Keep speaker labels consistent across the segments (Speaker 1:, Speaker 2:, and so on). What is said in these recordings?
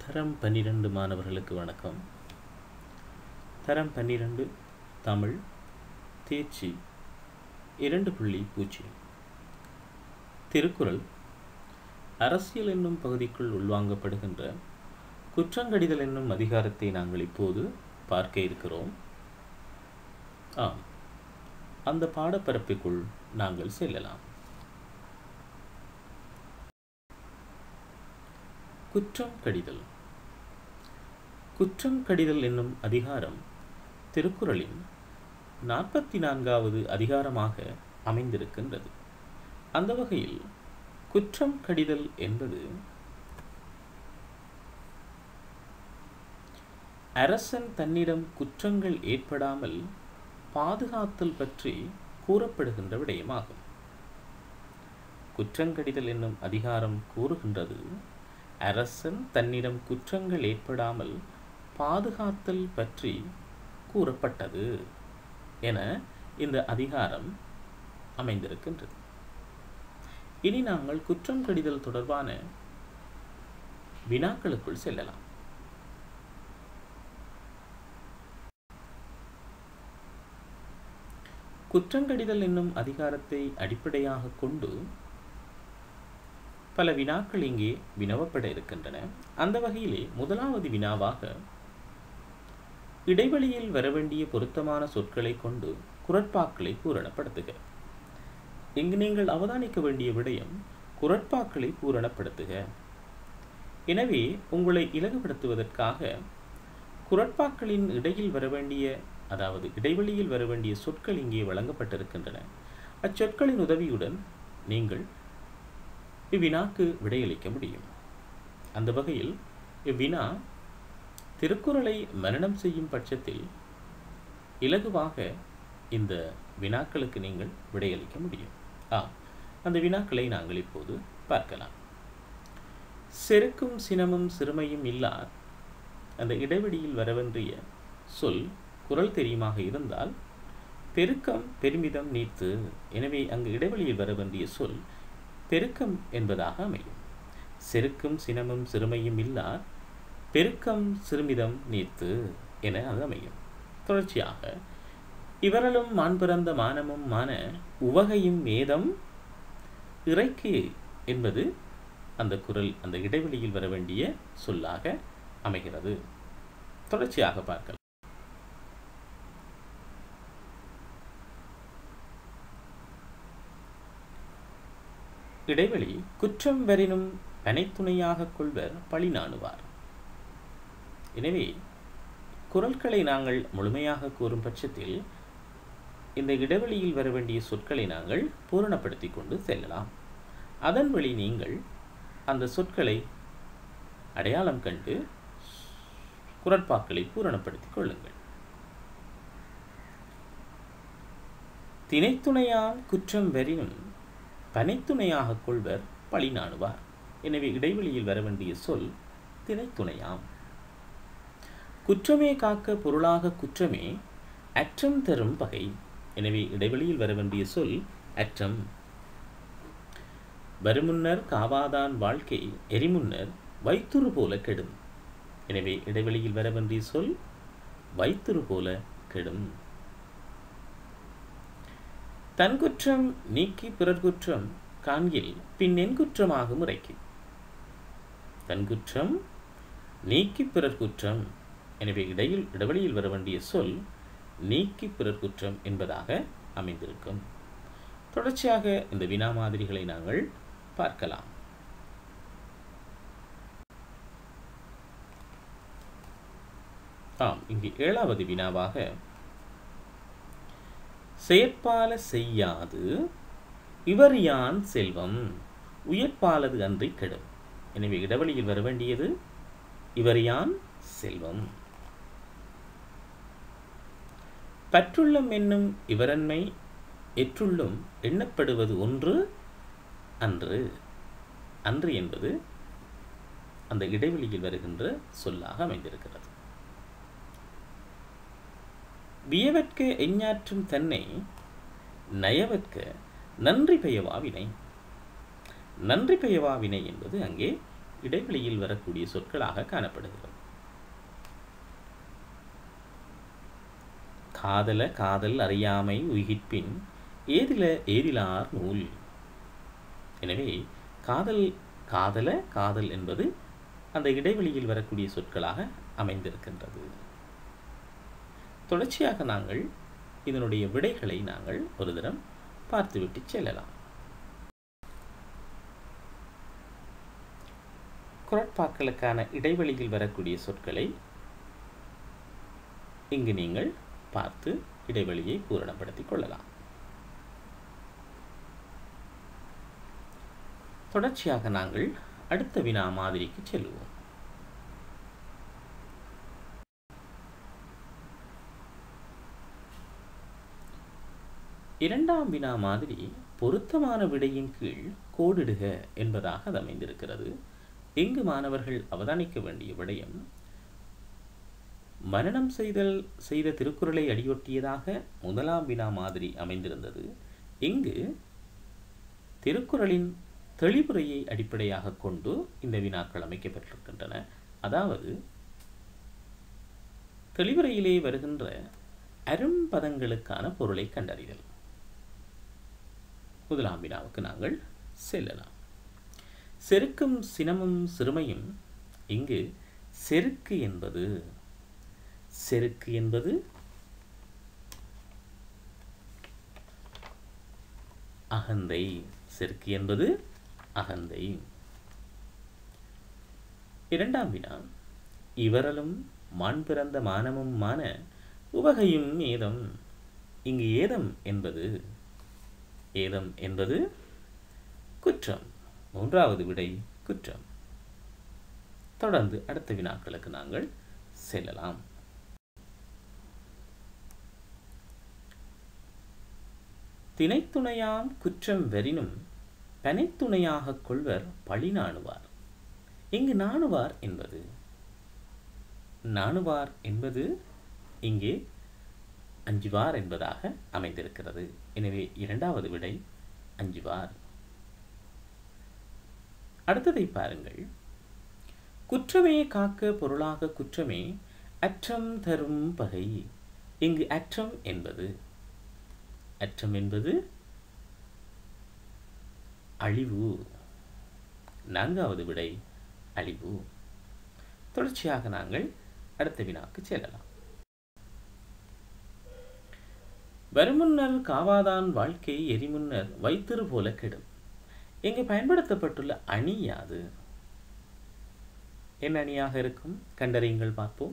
Speaker 1: தரம் பன்னிரண்டு மாணவர்களுக்கு வணக்கம் தரம் பன்னிரண்டு தமிழ் தேர்ச்சி இரண்டு புள்ளி பூஜ்ஜியம் திருக்குறள் அரசியல் என்னும் பகுதிக்குள் உள்வாங்கப்படுகின்ற குற்றங்கடிதல் என்னும் அதிகாரத்தை நாங்கள் இப்போது பார்க்க இருக்கிறோம் ஆம் அந்த பாடப்பரப்புக்குள் நாங்கள் செல்லலாம் குற்றம் கடிதல் குற்றம் கடிதல் என்னும் அதிகாரம் திருக்குறளின் நாற்பத்தி நான்காவது அதிகாரமாக அமைந்திருக்கின்றது அந்த வகையில் குற்றம் கடிதல் என்பது அரசன் தன்னிடம் குற்றங்கள் ஏற்படாமல் பாதுகாத்தல் பற்றி கூறப்படுகின்ற விடயமாகும் குற்றங்கடிதல் என்னும் அதிகாரம் கூறுகின்றது அரசன் தன்னிடம் குற்றங்கள் ஏற்படாமல் பாதுகாத்தல் பற்றி கூறப்பட்டது என இந்த அதிகாரம் அமைந்திருக்கின்றது இனி நாங்கள் குற்றம் கடிதல் தொடர்பான வினாக்களுக்குள் செல்லலாம் குற்றங்கடிதல் என்னும் அதிகாரத்தை அடிப்படையாக கொண்டு பல வினாக்கள் இங்கே வினவப்பட இருக்கின்றன அந்த வகையிலே முதலாவது வினாவாக இடைவெளியில் வரவேண்டிய பொருத்தமான சொற்களை கொண்டு குரட்பாக்களை பூரணப்படுத்துக இங்கு நீங்கள் அவதானிக்க வேண்டிய விடயம் குரட்பாக்களை பூரணப்படுத்துக எனவே உங்களை இலகுபடுத்துவதற்காக குரட்பாக்களின் இடையில் வரவேண்டிய அதாவது இடைவெளியில் வரவேண்டிய சொற்கள் இங்கே வழங்கப்பட்டிருக்கின்றன அச்சொற்களின் உதவியுடன் நீங்கள் இவ்வினாக்கு விடையளிக்க முடியும் அந்த வகையில் இவ்வினா திருக்குறளை மரணம் செய்யும் பட்சத்தில் இலகுவாக இந்த வினாக்களுக்கு நீங்கள் விடையளிக்க முடியும் ஆம் அந்த வினாக்களை நாங்கள் இப்போது பார்க்கலாம் செருக்கும் சினமும் சிறுமையும் இல்லார் அந்த இடைவெளியில் வரவென்றிய சொல் குரல் தெரியுமாக இருந்தால் பெருக்கம் பெருமிதம் நீத்து எனவே அங்கு இடைவெளியில் வரவேண்டிய சொல் பெருக்கம் என்பதாக அமையும் செருக்கும் சினமும் சிறுமையும் இல்லார் பெருக்கம் சிறுமிதம் நீத்து என அது அமையும் தொடர்ச்சியாக இவரலும் மான் பிறந்த மானமும் மான உவகையும் வேதம் இறைக்கு என்பது அந்த குரல் அந்த இடைவெளியில் வர வேண்டிய சொல்லாக அமைகிறது தொடர்ச்சியாக பார்க்கலாம் இடைவெளி குற்றம் வரினும் பனைத்துணையாக கொள்வர் பழி நாணுவார் எனவே குரல்களை நாங்கள் முழுமையாக கூறும் பட்சத்தில் இந்த இடைவெளியில் வர வேண்டிய சொற்களை நாங்கள் பூரணப்படுத்தி கொண்டு செல்லலாம் அதன் வழி நீங்கள் அந்த சொற்களை அடையாளம் கண்டு குரட்பாக்களை பூரணப்படுத்திக் கொள்ளுங்கள் திணைத்துணையால் குற்றம் வரினும் பனைத்துணையாக கொள்வர் பழி நாணுவார் எனவே இடைவெளியில் வர வேண்டிய சொல் திணைத்துணையாம் குற்றமே காக்க பொருளாக குற்றமே அற்றம் தரும் பகை எனவே இடைவெளியில் வர வேண்டிய சொல் அற்றம் வருமுன்னர் காவாதான் வாழ்க்கை எரிமுன்னர் வைத்துரு போல கெடும் எனவே இடைவெளியில் வர வேண்டிய சொல் வைத்துரு போல கெடும் தன் குற்றம் நீக்கி பிறர் குற்றம் காண்கில் பின் என் குற்றமாக முறைக்கு தன் குற்றம் நீக்கி பிறர் குற்றம் எனவே இடையில் இடைவெளியில் வர வேண்டிய சொல் நீக்கி பிறர் குற்றம் என்பதாக அமைந்திருக்கும் தொடர்ச்சியாக இந்த வினா மாதிரிகளை நாங்கள் பார்க்கலாம் ஆம் இங்கு ஏழாவது வினாவாக செயற்பால செய்யாது இவர் யான் செல்வம் உயர்ப்பாலது அன்றி கெடும் எனவே இடைவெளியில் வர வேண்டியது இவர் யான் செல்வம் பற்றுள்ளம் என்னும் இவரன்மை எற்றுள்ளும் எண்ணப்படுவது ஒன்று அன்று அன்று என்பது அந்த இடைவெளியில் வருகின்ற சொல்லாக அமைந்திருக்கிறது வியவற்க எஞ்ஞாற்றும் தன்னை நயவற்க நன்றி பெயவா வினை நன்றி பெயவா வினை என்பது அங்கே இடைவெளியில் வரக்கூடிய சொற்களாக காணப்படுகிறது காதல காதல் அறியாமை உயிர்ப்பின் ஏதில ஏதிலார் நூல் எனவே காதல் காதல காதல் என்பது அந்த இடைவெளியில் வரக்கூடிய சொற்களாக அமைந்திருக்கின்றது தொடர்ச்சியாக நாங்கள் இதனுடைய விடைகளை நாங்கள் ஒரு தரம் பார்த்துவிட்டு செல்லலாம் குரட்பாக்களுக்கான இடைவெளியில் வரக்கூடிய சொற்களை இங்கு நீங்கள் பார்த்து இடைவெளியை பூரணப்படுத்திக் கொள்ளலாம் தொடர்ச்சியாக நாங்கள் அடுத்த வினா மாதிரிக்கு செல்வோம் இரண்டாம் வினா மாதிரி பொருத்தமான விடையின் கீழ் கோடிடுக என்பதாக அது அமைந்திருக்கிறது இங்கு மாணவர்கள் அவதானிக்க வேண்டிய விடயம் மரணம் செய்தல் செய்த திருக்குறளை அடியொட்டியதாக முதலாம் வினா மாதிரி அமைந்திருந்தது இங்கு திருக்குறளின் தெளிவுரையை அடிப்படையாக கொண்டு இந்த வினாக்கள் அமைக்கப்பட்டிருக்கின்றன அதாவது தெளிவுரையிலே வருகின்ற அரும்பதங்களுக்கான பொருளை கண்டறிதல் முதலாம் வினாவுக்கு நாங்கள் செல்லலாம் செருக்கும் சினமும் சிறுமையும் இங்கு செருக்கு என்பது செருக்கு என்பது அகந்தை செருக்கு என்பது அகந்தை இரண்டாம் வினா இவரலும் மான் பிறந்த மானமும் மான உவகையும் ஏதம் இங்கு ஏதம் என்பது ஏதம் என்பது குற்றம் மூன்றாவது விடை குற்றம் தொடர்ந்து அடுத்த வினாக்களுக்கு நாங்கள் செல்லலாம் தினைத்துணையாம் குற்றம் வெறினும் பனைத்துணையாகக் கொள்வர் பழி நாணுவார் இங்கு நாணுவார் என்பது நாணுவார் என்பது இங்கே அஞ்சுவார் என்பதாக அமைந்திருக்கிறது எனவே இரண்டாவது விடை அஞ்சுவார் அடுத்ததை பாருங்கள் குற்றமே காக்க பொருளாக குற்றமே அற்றம் தரும் பகை இங்கு அற்றம் என்பது அற்றம் என்பது அழிவு நான்காவது விடை அழிவு தொடர்ச்சியாக நாங்கள் அடுத்த வினாக்கு செல்லலாம் வருமுன்னர் காவாதான் வாழ்க்கை எரிமுன்னர் வைத்திரு போல கெடும் இங்கு பயன்படுத்தப்பட்டுள்ள அணி யாது என்ன அணியாக இருக்கும் கண்டறியுங்கள் பார்ப்போம்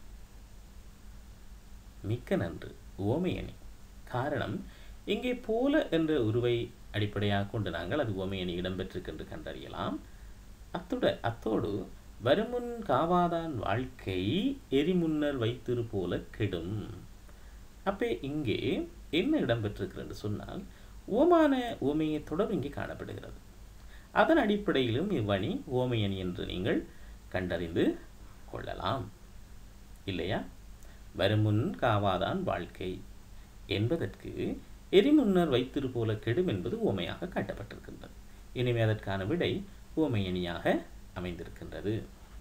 Speaker 1: மிக்க நன்று ஓமை அணி காரணம் இங்கே போல என்ற உருவை அடிப்படையாக கொண்டு நாங்கள் அது ஓமை அணி இடம்பெற்றிருக்கின்ற கண்டறியலாம் அத்துட அத்தோடு வருமுன் காவாதான் வாழ்க்கை எரிமுன்னர் வைத்திரு போல கெடும் அப்போ இங்கே என்ன இடம்பெற்றிருக்கிறது என்று சொன்னால் ஓமான ஓமையை தொடர் இங்கே காணப்படுகிறது அதன் அடிப்படையிலும் இவ்வணி ஓமையணி என்று நீங்கள் கண்டறிந்து கொள்ளலாம் இல்லையா வருமுன் காவாதான் வாழ்க்கை என்பதற்கு எரிமுன்னர் வைத்திரு போல கெடும் என்பது ஓமையாக காட்டப்பட்டிருக்கின்றது எனவே அதற்கான விடை ஓமையணியாக அமைந்திருக்கின்றது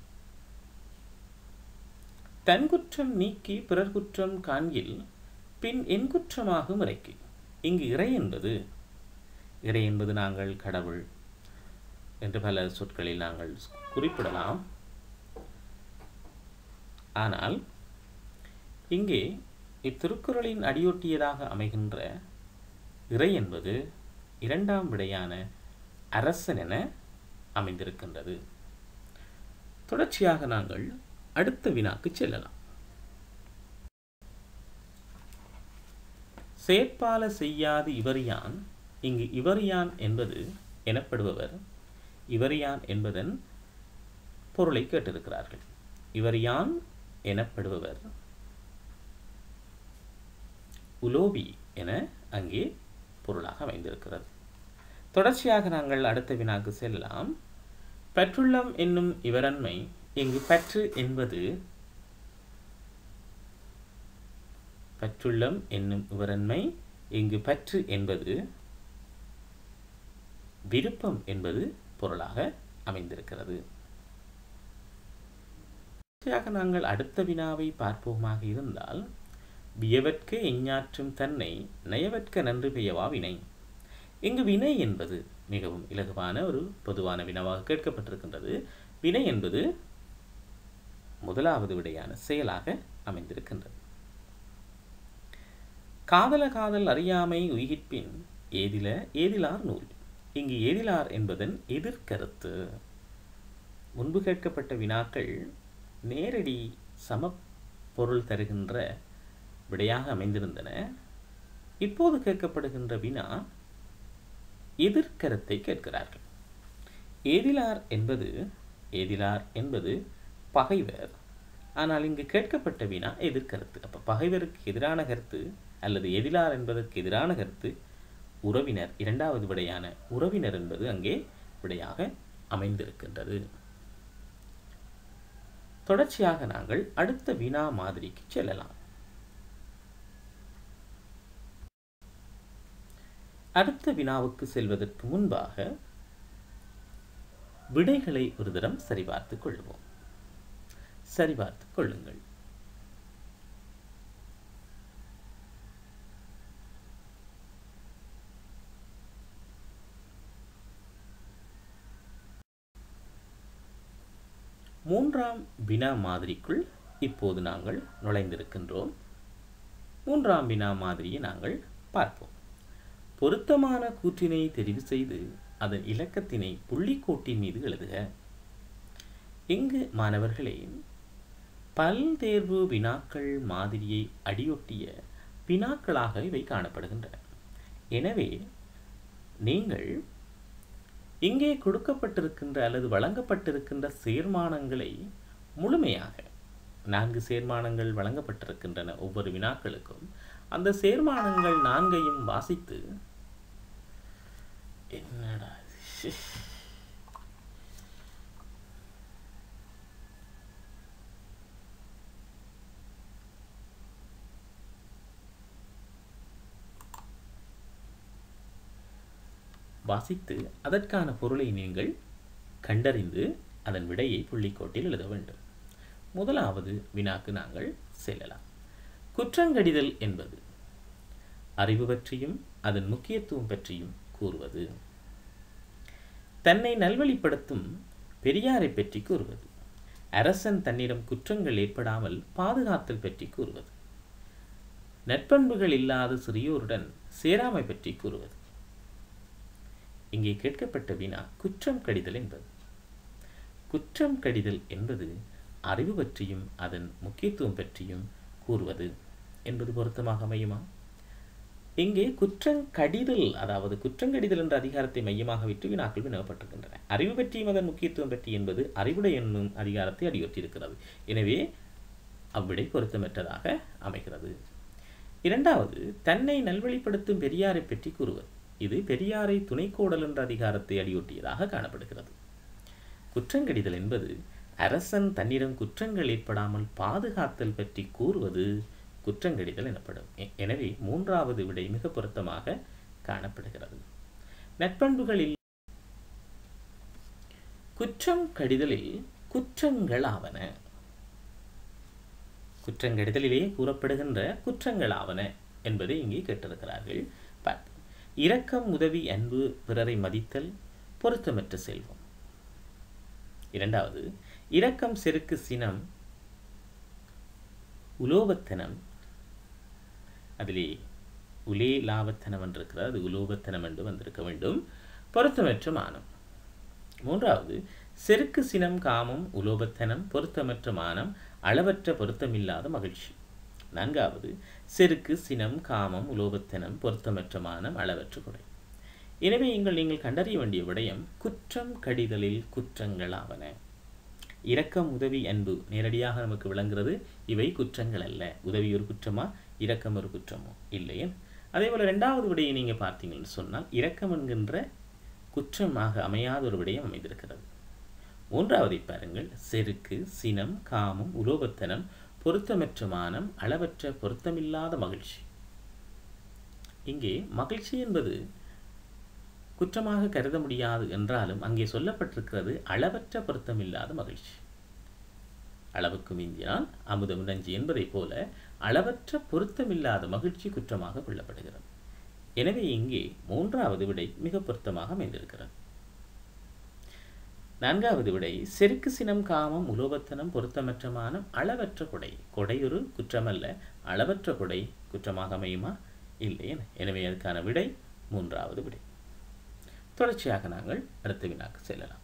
Speaker 1: தன் குற்றம் நீக்கி பிறர் குற்றம் காண்கில் பின் என் குற்றமாகும் இறைக்கு இங்கு இறை என்பது இறை என்பது நாங்கள் கடவுள் என்று பல சொற்களில் நாங்கள் குறிப்பிடலாம் ஆனால் இங்கே இத்திருக்குறளின் அடியொட்டியதாக அமைகின்ற இறை என்பது இரண்டாம் விடையான அரசன் என அமைந்திருக்கின்றது தொடர்ச்சியாக நாங்கள் அடுத்த வினாக்கு செல்லலாம் செயற்பால செய்யாது இவரியான் இங்கு இவரியான் என்பது எனப்படுபவர் இவரியான் என்பதன் பொருளை கேட்டிருக்கிறார்கள் இவரியான் எனப்படுபவர் உலோபி என அங்கே பொருளாக அமைந்திருக்கிறது தொடர்ச்சியாக நாங்கள் அடுத்த வினாக்கு செல்லலாம் பற்றுள்ளம் என்னும் இவரன்மை இங்கு பற்று என்பது பற்றுள்ளம் என்னும் இவரன்மை இங்கு பற்று என்பது விருப்பம் என்பது பொருளாக அமைந்திருக்கிறது தொடர்ச்சியாக நாங்கள் அடுத்த வினாவை பார்ப்போமாக இருந்தால் வியவற்க எஞ்ஞாற்றும் தன்னை நயவற்க நன்று பெயவா வினை இங்கு வினை என்பது மிகவும் இலகுவான ஒரு பொதுவான வினாவாக கேட்கப்பட்டிருக்கின்றது வினை என்பது முதலாவது விடையான செயலாக அமைந்திருக்கின்றது காதல காதல் அறியாமை உயிர்ப்பின் ஏதில ஏதிலார் நூல் இங்கு ஏதிலார் என்பதன் எதிர்கருத்து முன்பு கேட்கப்பட்ட வினாக்கள் நேரடி சம பொருள் தருகின்ற விடையாக அமைந்திருந்தன இப்போது கேட்கப்படுகின்ற வினா எதிர்கருத்தை கேட்கிறார்கள் ஏதிலார் என்பது ஏதிலார் என்பது பகைவர் ஆனால் இங்கு கேட்கப்பட்ட வினா எதிர்கருத்து அப்ப பகைவருக்கு எதிரான கருத்து அல்லது எதிலார் என்பதற்கு எதிரான கருத்து உறவினர் இரண்டாவது விடையான உறவினர் என்பது அங்கே விடையாக அமைந்திருக்கின்றது தொடர்ச்சியாக நாங்கள் அடுத்த வினா மாதிரிக்கு செல்லலாம் அடுத்த வினாவுக்கு செல்வதற்கு முன்பாக விடைகளை ஒரு தரம் சரிபார்த்துக் கொள்வோம் சரிபார்த்துக் கொள்ளுங்கள் மூன்றாம் வினா மாதிரிக்குள் இப்போது நாங்கள் நுழைந்திருக்கின்றோம் மூன்றாம் வினா மாதிரியை நாங்கள் பார்ப்போம் பொருத்தமான கூற்றினை தெரிவு செய்து அதன் இலக்கத்தினை புள்ளிக்கோட்டின் மீது எழுதுக இங்கு மாணவர்களே பல் தேர்வு வினாக்கள் மாதிரியை அடியொட்டிய வினாக்களாக இவை காணப்படுகின்றன எனவே நீங்கள் இங்கே கொடுக்கப்பட்டிருக்கின்ற அல்லது வழங்கப்பட்டிருக்கின்ற சேர்மானங்களை முழுமையாக நான்கு சேர்மானங்கள் வழங்கப்பட்டிருக்கின்றன ஒவ்வொரு வினாக்களுக்கும் அந்த சேர்மானங்கள் நான்கையும் வாசித்து என்னடா இது? வாசித்து அதற்கான பொருளை நீங்கள் கண்டறிந்து அதன் விடையை புள்ளிக்கோட்டில் எழுத வேண்டும் முதலாவது வினாக்கு நாங்கள் செல்லலாம் குற்றங்கடிதல் என்பது அறிவு பற்றியும் அதன் முக்கியத்துவம் பற்றியும் கூறுவது தன்னை நல்வழிப்படுத்தும் பெரியாரை பற்றி கூறுவது அரசன் தன்னிடம் குற்றங்கள் ஏற்படாமல் பாதுகாத்தல் பற்றி கூறுவது நற்பண்புகள் இல்லாத சிறியோருடன் சேராமை பற்றி கூறுவது இங்கே கேட்கப்பட்ட வினா குற்றம் கடிதல் என்பது குற்றம் கடிதல் என்பது அறிவு பற்றியும் அதன் முக்கியத்துவம் பற்றியும் கூறுவது என்பது பொருத்தமாக அமையுமா இங்கே குற்றங்கடிதல் அதாவது குற்றங்கடிதல் என்ற அதிகாரத்தை மையமாக வைத்து வினாக்கள் வினவப்பட்டிருக்கின்றன அறிவு பற்றியும் அதன் முக்கியத்துவம் பற்றி என்பது அறிவுடை என்னும் அதிகாரத்தை அடியொற்றிருக்கிறது எனவே அவ்விடை பொருத்தமற்றதாக அமைகிறது இரண்டாவது தன்னை நல்வழிப்படுத்தும் பெரியாரை பற்றி கூறுவது இது பெரியாரை துணைக்கோடல் என்ற அதிகாரத்தை அடியொட்டியதாக காணப்படுகிறது குற்றங்கடிதல் என்பது அரசன் தன்னிடம் குற்றங்கள் ஏற்படாமல் பாதுகாத்தல் பற்றி கூறுவது குற்றங்கடிதல் எனப்படும் எ- எனவே மூன்றாவது விடை மிக பொருத்தமாக காணப்படுகிறது நற்பண்புகளில் குற்றம் கடிதலில் குற்றங்கள் ஆவன குற்றங்கடிதலிலே கூறப்படுகின்ற குற்றங்கள் ஆவன என்பதை இங்கே கேட்டிருக்கிறார்கள் பார்ப்போம் இரக்கம் உதவி அன்பு பிறரை மதித்தல் பொருத்தமற்ற செல்வம் இரண்டாவது இரக்கம் செருக்கு சினம் உலோபத்தனம் அதிலே உலே லாபத்தனம் என்று இருக்கிறது அது உலோபத்தனம் என்று வந்திருக்க வேண்டும் பொருத்தமற்ற மானம் மூன்றாவது செருக்கு சினம் காமம் உலோபத்தனம் பொருத்தமற்ற மானம் அளவற்ற பொருத்தமில்லாத மகிழ்ச்சி நான்காவது செருக்கு சினம் காமம் உலோபத்தனம் பொருத்தமற்ற மானம் அளவற்ற குறை எனவே இங்கள் நீங்கள் கண்டறிய வேண்டிய விடயம் குற்றம் கடிதலில் குற்றங்கள் ஆவன இரக்கம் உதவி அன்பு நேரடியாக நமக்கு விளங்குகிறது இவை குற்றங்கள் அல்ல உதவி ஒரு குற்றமா இரக்கம் ஒரு குற்றமோ இல்லையே அதே போல இரண்டாவது விடையை நீங்க பார்த்தீங்கன்னு சொன்னால் இரக்கம் என்கின்ற குற்றமாக அமையாத ஒரு விடயம் அமைந்திருக்கிறது மூன்றாவதை பாருங்கள் செருக்கு சினம் காமம் உலோபத்தனம் பொருத்தமற்ற மானம் அளவற்ற பொருத்தமில்லாத மகிழ்ச்சி இங்கே மகிழ்ச்சி என்பது குற்றமாக கருத முடியாது என்றாலும் அங்கே சொல்லப்பட்டிருக்கிறது அளவற்ற பொருத்தமில்லாத மகிழ்ச்சி அளவுக்கு மிஞ்சினால் அமுதம் நஞ்சு என்பதைப் போல அளவற்ற பொருத்தமில்லாத மகிழ்ச்சி குற்றமாக கொள்ளப்படுகிறது எனவே இங்கே மூன்றாவது விடை மிக பொருத்தமாக அமைந்திருக்கிறது நான்காவது விடை செருக்கு சினம் காமம் உலோபத்தனம் பொருத்தமற்ற மானம் அளவற்ற கொடை கொடையொரு குற்றமல்ல அளவற்ற கொடை குற்றமாக அமையுமா இல்லை என எனவே அதுக்கான விடை மூன்றாவது விடை தொடர்ச்சியாக நாங்கள் அடுத்த வினாக்கு செல்லலாம்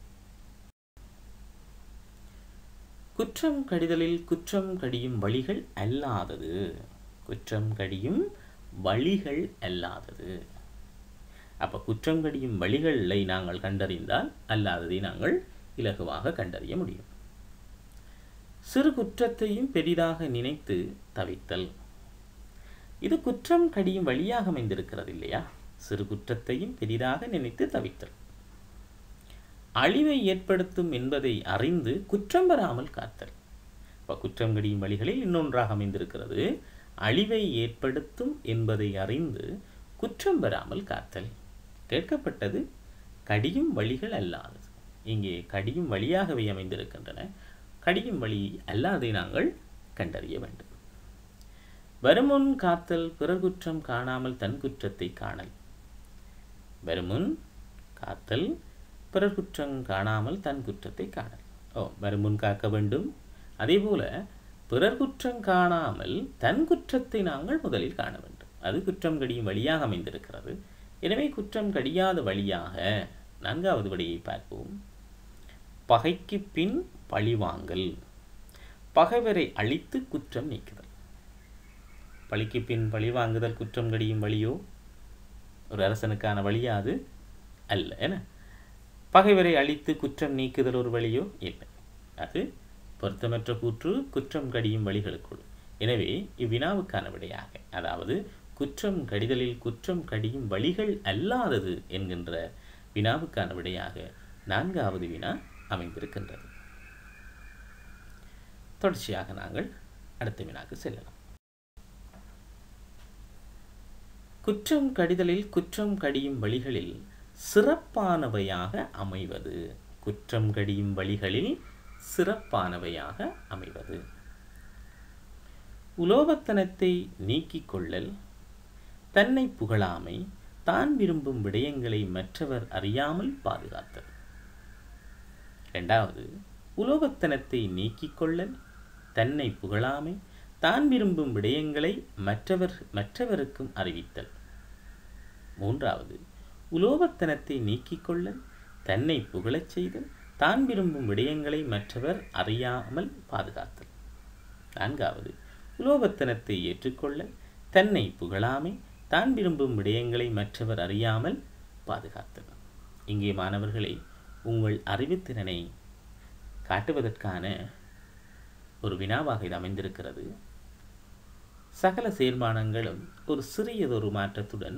Speaker 1: குற்றம் கடிதலில் குற்றம் கடியும் வழிகள் அல்லாதது குற்றம் கடியும் வழிகள் அல்லாதது அப்ப குற்றம் கடியும் வழிகளை நாங்கள் கண்டறிந்தால் அல்லாததை நாங்கள் இலகுவாக கண்டறிய முடியும் சிறு குற்றத்தையும் பெரிதாக நினைத்து தவித்தல் இது குற்றம் கடியும் வழியாக அமைந்திருக்கிறது இல்லையா சிறு குற்றத்தையும் பெரிதாக நினைத்து தவித்தல் அழிவை ஏற்படுத்தும் என்பதை அறிந்து குற்றம் பெறாமல் காத்தல் இப்போ குற்றம் கடியும் வழிகளில் இன்னொன்றாக அமைந்திருக்கிறது அழிவை ஏற்படுத்தும் என்பதை அறிந்து குற்றம் பெறாமல் காத்தல் கேட்கப்பட்டது கடியும் வழிகள் அல்லாதது இங்கே கடியும் வழியாகவே அமைந்திருக்கின்றன கடியும் வழி அல்லாதை நாங்கள் கண்டறிய வேண்டும் வருமுன் காத்தல் பிறர் குற்றம் காணாமல் தன் குற்றத்தை காணல் வருமுன் காத்தல் பிறர் குற்றம் காணாமல் தன் குற்றத்தை காணல் ஓ வருமுன் காக்க வேண்டும் அதே போல பிறர் குற்றம் காணாமல் தன் குற்றத்தை நாங்கள் முதலில் காண வேண்டும் அது குற்றம் கடியும் வழியாக அமைந்திருக்கிறது எனவே குற்றம் கடியாத வழியாக நான்காவது வழியை பார்ப்போம் பகைக்கு பின் பழிவாங்கல் பகைவரை அழித்து குற்றம் நீக்குதல் பழிக்கு பின் பழிவாங்குதல் குற்றம் கடியும் வழியோ ஒரு அரசனுக்கான வழியா அது அல்ல என பகைவரை அழித்து குற்றம் நீக்குதல் ஒரு வழியோ இல்லை அது பொருத்தமற்ற கூற்று குற்றம் கடியும் வழிகளுக்குள் எனவே இவ்வினாவுக்கான விடையாக அதாவது குற்றம் கடிதலில் குற்றம் கடியும் வழிகள் அல்லாதது என்கின்ற வினாவுக்கான விடையாக நான்காவது வினா அமைந்திருக்கின்றது தொடர்ச்சியாக நாங்கள் அடுத்த வினாக்கு செல்லலாம் குற்றம் கடிதலில் குற்றம் கடியும் வழிகளில் சிறப்பானவையாக அமைவது குற்றம் கடியும் வழிகளில் சிறப்பானவையாக அமைவது உலோபத்தனத்தை நீக்கிக் கொள்ளல் தன்னை புகழாமை தான் விரும்பும் விடயங்களை மற்றவர் அறியாமல் பாதுகாத்தல் இரண்டாவது உலோபத்தனத்தை நீக்கிக் கொள்ளல் தன்னை புகழாமை தான் விரும்பும் விடயங்களை மற்றவர் மற்றவருக்கும் அறிவித்தல் மூன்றாவது உலோபத்தனத்தை நீக்கிக் கொள்ளல் தன்னை புகழச் செய்தல் தான் விரும்பும் விடயங்களை மற்றவர் அறியாமல் பாதுகாத்தல் நான்காவது உலோபத்தனத்தை ஏற்றுக்கொள்ளல் தன்னை புகழாமை தான் விரும்பும் விடயங்களை மற்றவர் அறியாமல் பாதுகாத்தல் இங்கே மாணவர்களை உங்கள் அறிவுத்திறனை காட்டுவதற்கான ஒரு வினாவாக இது அமைந்திருக்கிறது சகல செயல்பானங்களும் ஒரு சிறியதொரு மாற்றத்துடன்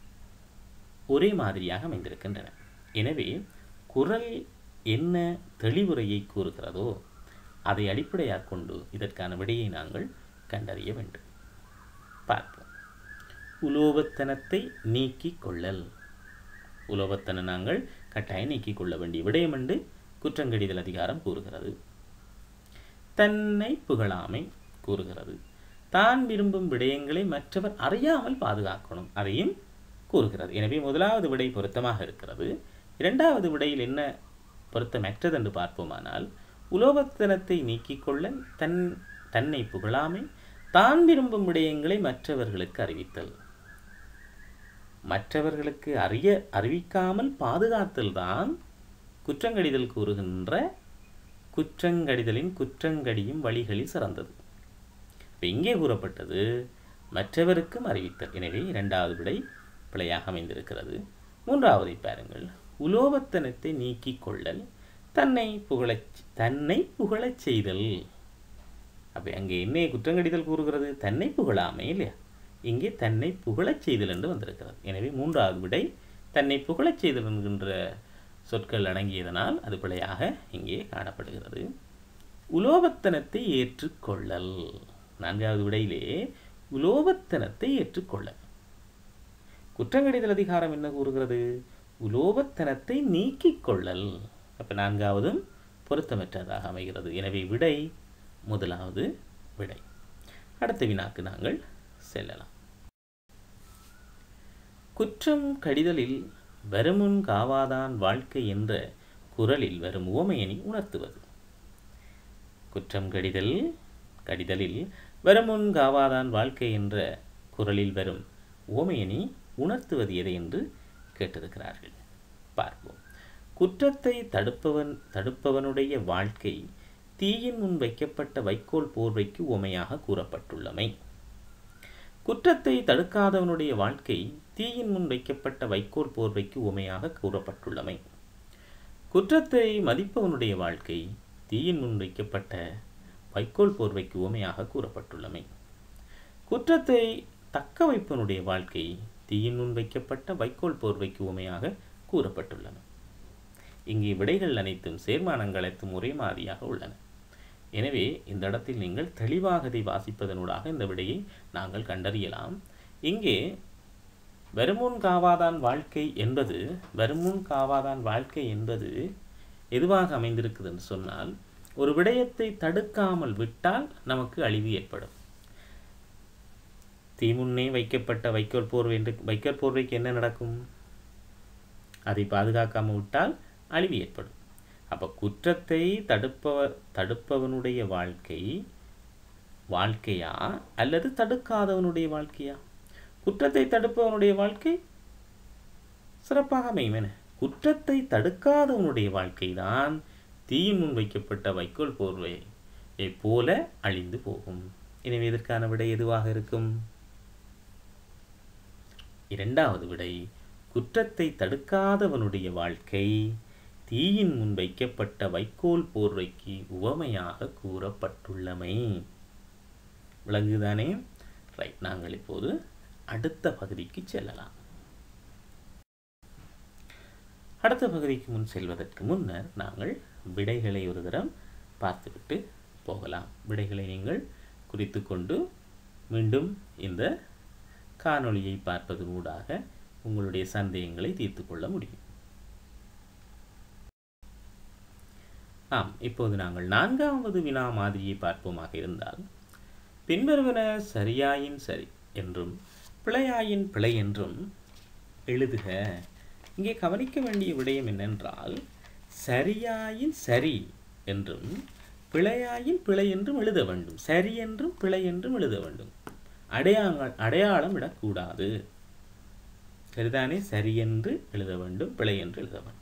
Speaker 1: ஒரே மாதிரியாக அமைந்திருக்கின்றன எனவே குரல் என்ன தெளிவுரையை கூறுகிறதோ அதை அடிப்படையாக கொண்டு இதற்கான விடையை நாங்கள் கண்டறிய வேண்டும் பார்ப்போம் உலோபத்தனத்தை நீக்கிக் கொள்ளல் உலோபத்தன நாங்கள் கட்டாயம் நீக்கிக் கொள்ள வேண்டிய விடயம் என்று குற்றங்கடிதல் அதிகாரம் கூறுகிறது தன்னை புகழாமை கூறுகிறது தான் விரும்பும் விடயங்களை மற்றவர் அறியாமல் பாதுகாக்கணும் அதையும் கூறுகிறது எனவே முதலாவது விடை பொருத்தமாக இருக்கிறது இரண்டாவது விடையில் என்ன பொருத்தமற்றது என்று பார்ப்போமானால் உலோபத்தனத்தை நீக்கிக் கொள்ள தன் தன்னை புகழாமை தான் விரும்பும் விடயங்களை மற்றவர்களுக்கு அறிவித்தல் மற்றவர்களுக்கு அறிய அறிவிக்காமல் பாதுகாத்தல் தான் குற்றங்கடிதல் கூறுகின்ற குற்றங்கடிதலின் குற்றங்கடியும் வழிகளில் சிறந்தது இப்போ இங்கே கூறப்பட்டது மற்றவருக்கும் அறிவித்தல் எனவே இரண்டாவது விடை பிழையாக அமைந்திருக்கிறது மூன்றாவதை பாருங்கள் உலோபத்தனத்தை நீக்கிக் கொள்ளல் தன்னை புகழச் தன்னை புகழச் செய்தல் அப்போ அங்கே என்ன குற்றங்கடிதல் கூறுகிறது தன்னை புகழாமை இல்லையா இங்கே தன்னை புகழச் செய்தல் என்று வந்திருக்கிறது எனவே மூன்றாவது விடை தன்னை புகழச் செய்தல் என்கின்ற சொற்கள் அடங்கியதனால் அது பிழையாக இங்கே காணப்படுகிறது உலோபத்தனத்தை ஏற்றுக்கொள்ளல் நான்காவது விடையிலே உலோபத்தனத்தை ஏற்றுக்கொள்ளல் குற்றங்கடிதல் அதிகாரம் என்ன கூறுகிறது உலோபத்தனத்தை நீக்கிக் கொள்ளல் அப்போ நான்காவதும் பொருத்தமற்றதாக அமைகிறது எனவே விடை முதலாவது விடை அடுத்த வினாக்கு நாங்கள் செல்லலாம் குற்றம் கடிதலில் வருமுன் காவாதான் வாழ்க்கை என்ற குரலில் வரும் உவமையணி உணர்த்துவது குற்றம் கடிதல் கடிதலில் வருமுன் காவாதான் வாழ்க்கை என்ற குரலில் வரும் உவமையணி உணர்த்துவது எது என்று கேட்டிருக்கிறார்கள் பார்ப்போம் குற்றத்தை தடுப்பவன் தடுப்பவனுடைய வாழ்க்கை தீயின் முன் வைக்கப்பட்ட வைக்கோல் போர்வைக்கு உவமையாக கூறப்பட்டுள்ளமை குற்றத்தை தடுக்காதவனுடைய வாழ்க்கை தீயின் முன் வைக்கப்பட்ட வைக்கோல் போர்வைக்கு உவமையாக கூறப்பட்டுள்ளமை குற்றத்தை மதிப்பவனுடைய வாழ்க்கை தீயின் முன் வைக்கப்பட்ட வைக்கோல் போர்வைக்கு உவமையாக கூறப்பட்டுள்ளமை குற்றத்தை தக்க வைப்பவனுடைய வாழ்க்கை தீயின் முன் வைக்கப்பட்ட வைக்கோல் போர்வைக்கு உவமையாக கூறப்பட்டுள்ளன இங்கே விடைகள் அனைத்தும் சேர்மானங்கள் அனைத்தும் ஒரே மாதிரியாக உள்ளன எனவே இந்த இடத்தில் நீங்கள் தெளிவாக இதை வாசிப்பதனூடாக இந்த விடையை நாங்கள் கண்டறியலாம் இங்கே வருமுன் காவாதான் வாழ்க்கை என்பது வருமுன் காவாதான் வாழ்க்கை என்பது எதுவாக அமைந்திருக்குது என்று சொன்னால் ஒரு விடயத்தை தடுக்காமல் விட்டால் நமக்கு அழிவு ஏற்படும் தீமுன்னே வைக்கப்பட்ட வைக்கோல் போர்வை என்று வைக்கோல் போர்வைக்கு என்ன நடக்கும் அதை பாதுகாக்காமல் விட்டால் அழிவு ஏற்படும் அப்போ குற்றத்தை தடுப்பவ தடுப்பவனுடைய வாழ்க்கை வாழ்க்கையா அல்லது தடுக்காதவனுடைய வாழ்க்கையா குற்றத்தை தடுப்பவனுடைய வாழ்க்கை சிறப்பாக அமையும் என குற்றத்தை தடுக்காதவனுடைய வாழ்க்கை தான் தீயின் முன் வைக்கப்பட்ட வைக்கோல் போர்வையை போல அழிந்து போகும் எனவே இதற்கான விடை எதுவாக இருக்கும் இரண்டாவது விடை குற்றத்தை தடுக்காதவனுடைய வாழ்க்கை தீயின் முன் வைக்கப்பட்ட வைக்கோல் போர்வைக்கு உவமையாக கூறப்பட்டுள்ளமை விளங்குதானே ரைட் நாங்கள் இப்போது அடுத்த பகுதிக்கு செல்லலாம் அடுத்த பகுதிக்கு முன் செல்வதற்கு முன்னர் நாங்கள் விடைகளை ஒரு தரம் பார்த்துவிட்டு போகலாம் விடைகளை நீங்கள் குறித்து கொண்டு மீண்டும் இந்த காணொளியை பார்ப்பதன் ஊடாக உங்களுடைய சந்தேகங்களை தீர்த்து கொள்ள முடியும் ஆம் இப்போது நாங்கள் நான்காவது வினா மாதிரியை பார்ப்போமாக இருந்தால் பின்வருவன சரியாயின் சரி என்றும் பிழையாயின் பிழை என்றும் எழுதுக இங்கே கவனிக்க வேண்டிய விடயம் என்னென்றால் சரியாயின் சரி என்றும் பிழையாயின் பிழை என்றும் எழுத வேண்டும் சரி என்றும் பிழை என்றும் எழுத வேண்டும் அடையாள அடையாளம் இடக்கூடாது சரிதானே சரி என்று எழுத வேண்டும் பிழை என்று எழுத வேண்டும்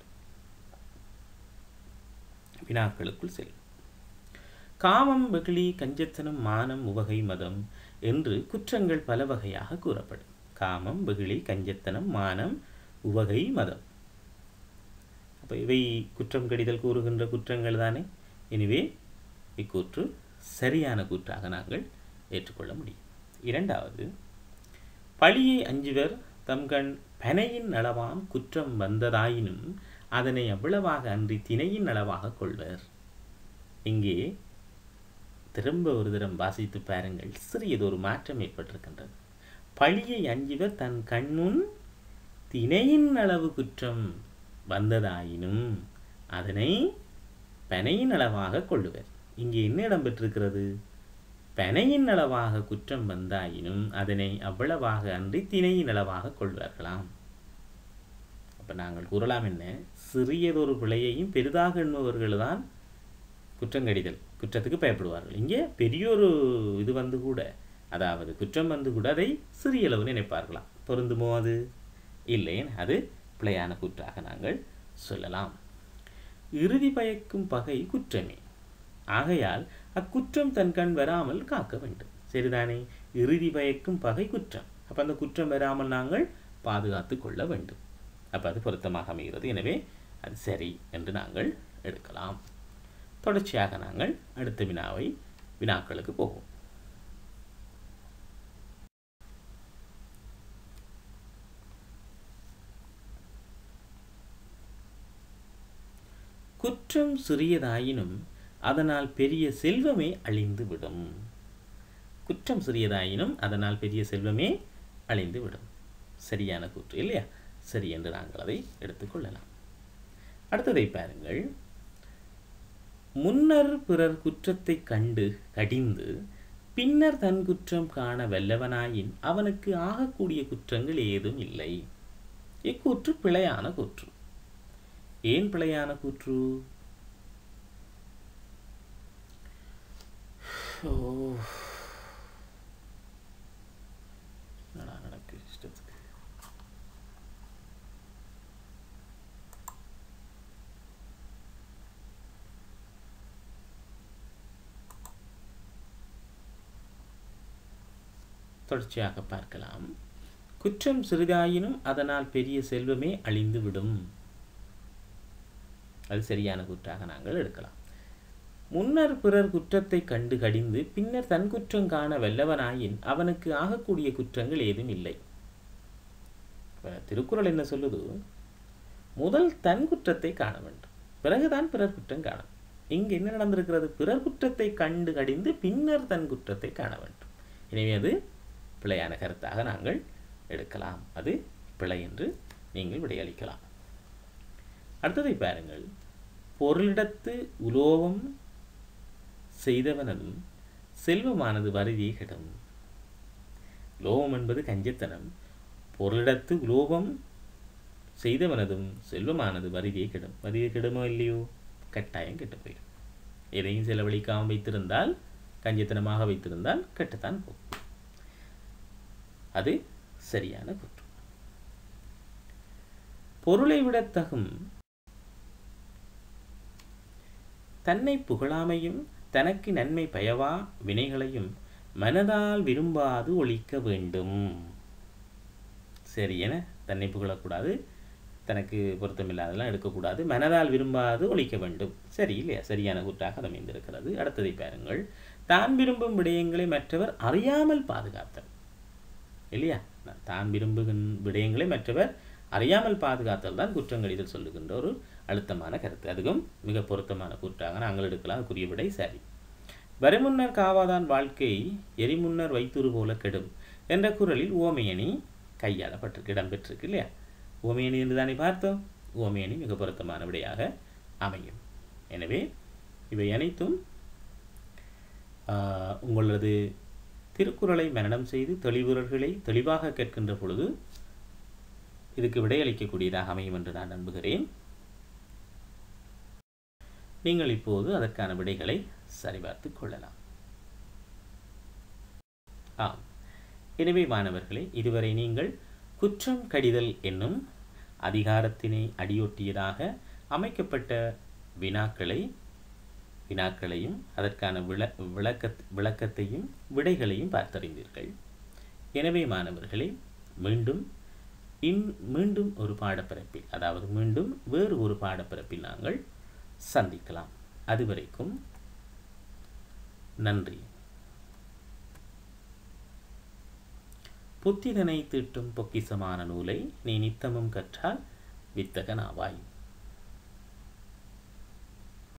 Speaker 1: வினாக்களுக்குள் செல்லும் காமம் வெகுளி கஞ்சத்தனம் மானம் உவகை மதம் என்று குற்றங்கள் பல வகையாக கூறப்படும் காமம் வெகுளி கஞ்சத்தனம் மானம் உவகை மதம் அப்போ இவை குற்றம் கடிதல் கூறுகின்ற குற்றங்கள் தானே எனவே இக்கூற்று சரியான கூற்றாக நாங்கள் ஏற்றுக்கொள்ள முடியும் இரண்டாவது பழியை அஞ்சுவர் தம்கண் பனையின் அளவாம் குற்றம் வந்ததாயினும் அதனை அவ்வளவாக அன்றி திணையின் அளவாக கொள்வர் இங்கே திரும்ப ஒரு தரம் வாசித்து பாருங்கள் சிறியதொரு மாற்றம் ஏற்பட்டிருக்கின்றது பழியை அஞ்சுவர் தன் கண்முன் திணையின் அளவு குற்றம் வந்ததாயினும் அதனை பனையின் அளவாக கொள்ளுவர் இங்கே என்ன இடம்பெற்றிருக்கிறது பனையின் அளவாக குற்றம் வந்தாயினும் அதனை அவ்வளவாக அன்றி திணையின் அளவாக கொள்வார்களாம் அப்போ நாங்கள் கூறலாம் என்ன சிறியதொரு பிழையையும் பெரிதாக எண்ணுபவர்கள் தான் குற்றங்கடிதல் குற்றத்துக்கு பயப்படுவார்கள் இங்கே பெரியொரு இது வந்து கூட அதாவது குற்றம் வந்து கூட அதை சிறிய அளவு நினைப்பார்களாம் பொருந்துமோ அது இல்லை அது பிழையான கூற்றாக நாங்கள் சொல்லலாம் இறுதி பயக்கும் பகை குற்றமே ஆகையால் அக்குற்றம் தன் கண் வராமல் காக்க வேண்டும் சரிதானே இறுதி பயக்கும் பகை குற்றம் அப்போ அந்த குற்றம் வராமல் நாங்கள் பாதுகாத்து கொள்ள வேண்டும் அப்போ அது பொருத்தமாக அமைகிறது எனவே அது சரி என்று நாங்கள் எடுக்கலாம் தொடர்ச்சியாக நாங்கள் அடுத்த வினாவை வினாக்களுக்கு போவோம் குற்றம் சிறியதாயினும் அதனால் பெரிய செல்வமே அழிந்து விடும் குற்றம் சிறியதாயினும் அதனால் பெரிய செல்வமே அழிந்து விடும் சரியான கூற்று இல்லையா சரி என்று நாங்கள் அதை எடுத்துக்கொள்ளலாம் அடுத்ததை பாருங்கள் முன்னர் பிறர் குற்றத்தை கண்டு கடிந்து பின்னர் தன் குற்றம் காண வல்லவனாயின் அவனுக்கு ஆகக்கூடிய குற்றங்கள் ஏதும் இல்லை இக்கூற்று பிழையான கூற்று ஏன் பிழையான கூற்று ஓ என்னடா நடக்கு இஷ்டத்துக்கு தொடர்ச்சியாக பார்க்கலாம் குற்றம் சிறிதாயினும் அதனால் பெரிய செல்வமே அழிந்துவிடும் அது சரியான கூற்றாக நாங்கள் எடுக்கலாம் முன்னர் பிறர் குற்றத்தை கண்டு கடிந்து பின்னர் தன் குற்றம் காண வல்லவனாயின் அவனுக்கு ஆகக்கூடிய குற்றங்கள் ஏதும் இல்லை இப்ப திருக்குறள் என்ன சொல்லுது முதல் தன் குற்றத்தை காண வேண்டும் பிறகுதான் பிறர் குற்றம் காணும் இங்கு என்ன நடந்திருக்கிறது பிறர் குற்றத்தை கண்டு கடிந்து பின்னர் தன் குற்றத்தை காண வேண்டும் எனவே அது பிழையான கருத்தாக நாங்கள் எடுக்கலாம் அது பிழை என்று நீங்கள் விடையளிக்கலாம் அடுத்ததை பாருங்கள் பொருளிடத்து உலோகம் செய்தவனதும் செல்வமானது வருதியை கெடும் லோகம் என்பது கஞ்சத்தனம் பொருளிடத்து உலோகம் செய்தவனதும் செல்வமானது வருதியை கெடும் வருதியை கெடுமோ இல்லையோ கட்டாயம் கெட்டு போயிடும் எதையும் செலவழிக்காமல் வைத்திருந்தால் கஞ்சத்தனமாக வைத்திருந்தால் கெட்டுத்தான் போகும் அது சரியான குற்றம் பொருளை விடத் தகும் தன்னை புகழாமையும் தனக்கு நன்மை பயவா வினைகளையும் மனதால் விரும்பாது ஒழிக்க வேண்டும் சரி என தன்னை புகழக்கூடாது தனக்கு பொருத்தமில்லாதெல்லாம் எடுக்கக்கூடாது மனதால் விரும்பாது ஒழிக்க வேண்டும் சரி இல்லையா சரியான கூற்றாக அது அமைந்திருக்கிறது அடுத்ததை பாருங்கள் தான் விரும்பும் விடயங்களை மற்றவர் அறியாமல் பாதுகாத்தல் இல்லையா தான் விரும்புகின் விடயங்களை மற்றவர் அறியாமல் பாதுகாத்தல் தான் குற்றங்களில் சொல்லுகின்ற ஒரு அழுத்தமான கருத்து அதுவும் மிக பொருத்தமான கூற்றாக நாங்கள் எடுக்கலாம் அதுக்குரிய விடை சரி வரிமுன்னர் காவாதான் வாழ்க்கை எரிமுன்னர் வைத்துரு போல கெடும் என்ற குரலில் ஓமையணி கையாளப்பட்டிருக்கு இடம்பெற்றிருக்கு இல்லையா ஓமையணி என்று தானே பார்த்தோம் ஓமையணி மிக பொருத்தமான விடையாக அமையும் எனவே இவை அனைத்தும் உங்களது திருக்குறளை மரணம் செய்து தெளிவுரர்களை தெளிவாக கேட்கின்ற பொழுது இதுக்கு விடையளிக்கக்கூடியதாக அமையும் என்று நான் நம்புகிறேன் நீங்கள் இப்போது அதற்கான விடைகளை சரிபார்த்து கொள்ளலாம் ஆம் எனவே மாணவர்களே இதுவரை நீங்கள் குற்றம் கடிதல் என்னும் அதிகாரத்தினை அடியொட்டியதாக அமைக்கப்பட்ட வினாக்களை வினாக்களையும் அதற்கான விள விளக்க விளக்கத்தையும் விடைகளையும் பார்த்தறிந்தீர்கள் எனவே மாணவர்களே மீண்டும் இன் மீண்டும் ஒரு பாடப்பிறப்பில் அதாவது மீண்டும் வேறு ஒரு பாடப்பிறப்பில் நாங்கள் சந்திக்கலாம் அதுவரைக்கும் நன்றி புத்திதனை தீட்டும் பொக்கிசமான நூலை நீ நித்தமும் கற்றால் வித்தகனாவாய்